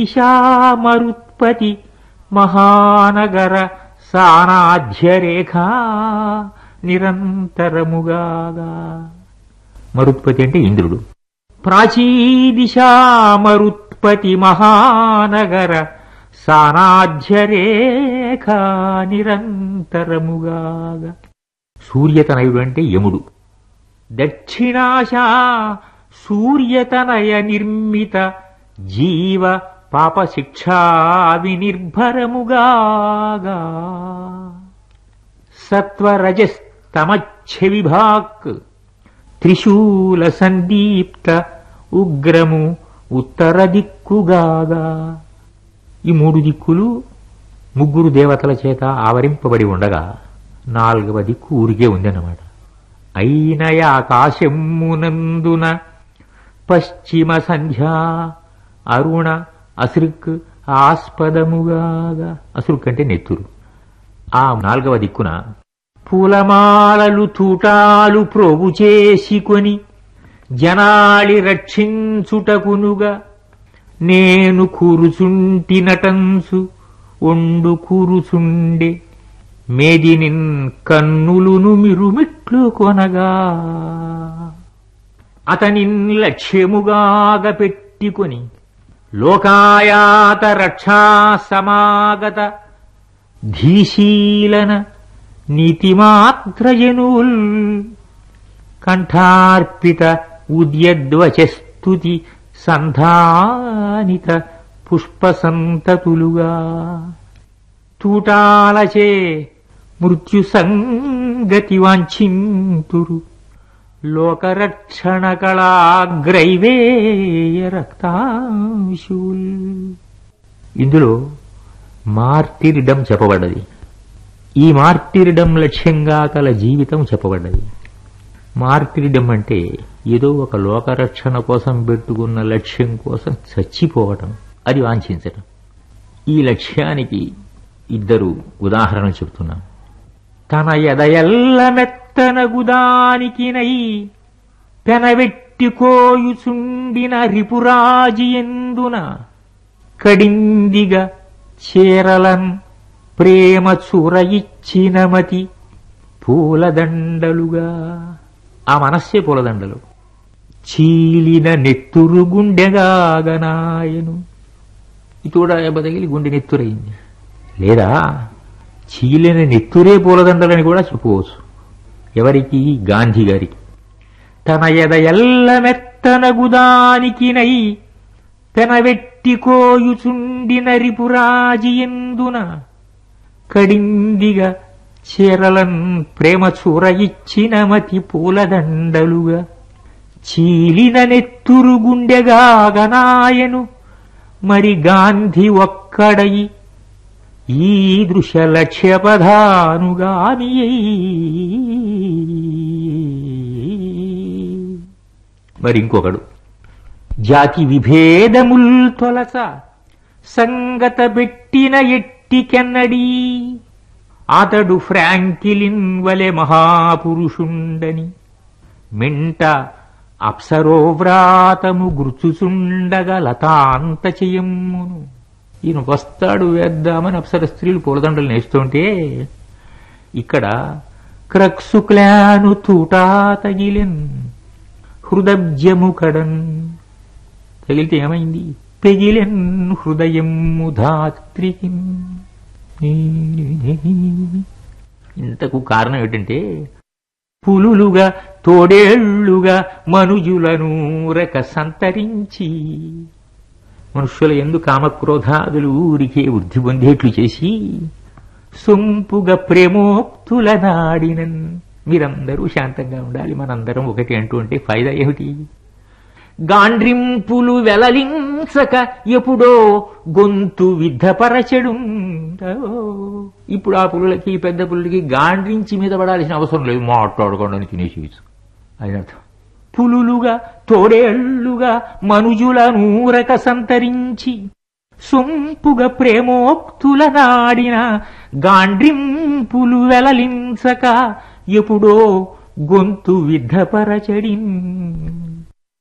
దిశామరుత్పతి మహానగర సానాధ్యరేఖ నిరంతరముగాగా మరుత్పతి అంటే ఇంద్రుడు ప్రాచీదిశామరుత్పతి మహానగర సానాధ్యరేఖ నిరంతరముగాగా సూర్యతనయుడు అంటే యముడు దక్షిణాశ సూర్యతనయ నిర్మిత జీవ పాప శిక్షా వినిర్భరముగాగా సత్వరజస్తమచ్చ విభాక్ త్రిశూల సందీప్త ఉగ్రము ఉత్తర దిక్కుగాగా ఈ మూడు దిక్కులు ముగ్గురు దేవతల చేత ఆవరింపబడి ఉండగా నాలుగవ దిక్కు ఊరికే ఉందన్నమాట అయినయ ఆకాశమునందున పశ్చిమ సంధ్యా అరుణ అసృక్ ఆస్పదముగాగా అసృక్ అంటే నెత్తురు ఆ నాలుగవ దిక్కున పూలమాలలు తూటాలు ప్రోగు చేసుకొని జనాళి రక్షించుటకునుగా నేను కూరుచుంటి నటంసు ఒండు కూరుచుండే మేదినిన్ కన్నులును మిరుమిట్లు కొనగా అతనిన్ లక్ష్యముగాగ పెట్టుకొని లోకాయాత రక్షా సమాగత ధీశీలన నీతిమాత్రజనుల్ కంఠార్పిత ఉద్యద్వచస్తుతి సంధానిత పుష్పసంతతులుగా తూటాలచే మృత్యు సంగతి వాంఛింతురు లోకరక్షణ కళాగ్రైవేయ రక్తాంశుల్ ఇందులో మార్టిరిడం చెప్పబడ్డది ఈ మార్టిరిడం లక్ష్యంగా కల జీవితం చెప్పబడ్డది మార్టిరిడం అంటే ఏదో ఒక లోకరక్షణ కోసం పెట్టుకున్న లక్ష్యం కోసం చచ్చిపోవటం అది వాంఛించటం ఈ లక్ష్యానికి ఇద్దరు ఉదాహరణ చెప్తున్నాం తన ఎదయల్ల మెత్తనగుదానికినై పెనవెట్టి కోయుచుండిన రిపురాజి ఎందున కడిందిగా చేరలన్ ప్రేమ చూర ఇచ్చిన మతి పూలదండలుగా ఆ మనస్సే పూలదండలు చీలిన నెత్తురు గుండెగాగనాయను ఇతోడ బదగిలి గుండె నెత్తురైంది లేదా చీలిన నెత్తురే పూలదండలని కూడా చెప్పుకోవచ్చు ఎవరికి గాంధీ గారికి తన ఎద ఎల్ల మెత్తనగుదానికినై పెనవెట్టి కోయుచుండిన రిపురాజి ఎందున కడిందిగా చీరలన్ ప్రేమ చూర ఇచ్చిన మతి పూలదండలుగా చీలిన నెత్తురు గుండెగాగనాయను మరి గాంధీ ఒక్కడయి ఈ దృశ్య లక్ష్య పదానుగామి మరి ఇంకొకడు జాతి విభేదముల్ తొలస సంగత పెట్టిన ఎట్టికెన్నడీ అతడు ఫ్రాంకిలిన్ వలె మహాపురుషుండని మెంట అప్సరోవ్రాతము గుర్చుచుండగా లతాంత చెయ్యమ్మును ఈయన వస్తాడు వేద్దామని అప్సర స్త్రీలు పూలదండలు నేస్తుంటే ఇక్కడ క్రక్సుక్లాను తూటా తగిలిన్ హృదబ్జము కడన్ తగిలితే ఏమైంది పెగిలెన్ హృదయము ధాత్రికి ఇంతకు కారణం ఏంటంటే పులులుగా తోడేళ్లుగా మనుజులను రక సంతరించి మనుష్యుల ఎందు కామక్రోధాదులు ఊరికే వృద్ధి పొందేట్లు చేసి సొంపుగా ప్రేమోక్తుల నాడినన్ మీరందరూ శాంతంగా ఉండాలి మనందరం ఒకటి అంటూ ఉంటే ఫైదా ఏమిటి గాండ్రింపులు వెలలించక ఎప్పుడో గొంతు విద్ధపరచడు ఇప్పుడు ఆ పులులకి పెద్ద పులులకి గాండ్రించి మీద పడాల్సిన అవసరం లేదు మాట్లాడుకోండి అని తినేసేయచ్చు అది అర్థం పులులుగా తోడేళ్లుగా మనుజుల నూరక సంతరించి సొంపుగా ప్రేమోక్తుల నాడిన గాండ్రింపులు వెలలించక ఎప్పుడో గొంతు విద్ధపరచడిన్